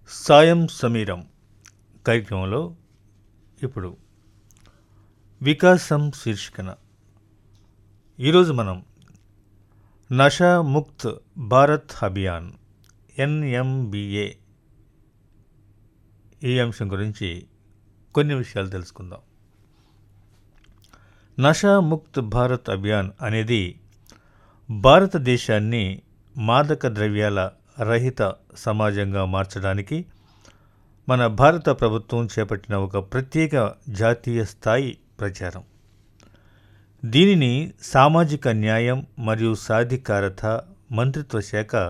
సాయం సమీరం కార్యక్రమంలో ఇప్పుడు వికాసం శీర్షికన ఈరోజు మనం నషా ముక్త్ భారత్ అభియాన్ ఎన్ఎంబిఏ ఈ అంశం గురించి కొన్ని విషయాలు తెలుసుకుందాం నషా ముక్త్ భారత్ అభియాన్ అనేది భారతదేశాన్ని మాదక ద్రవ్యాల రహిత సమాజంగా మార్చడానికి మన భారత ప్రభుత్వం చేపట్టిన ఒక ప్రత్యేక జాతీయ స్థాయి ప్రచారం దీనిని సామాజిక న్యాయం మరియు సాధికారత మంత్రిత్వ శాఖ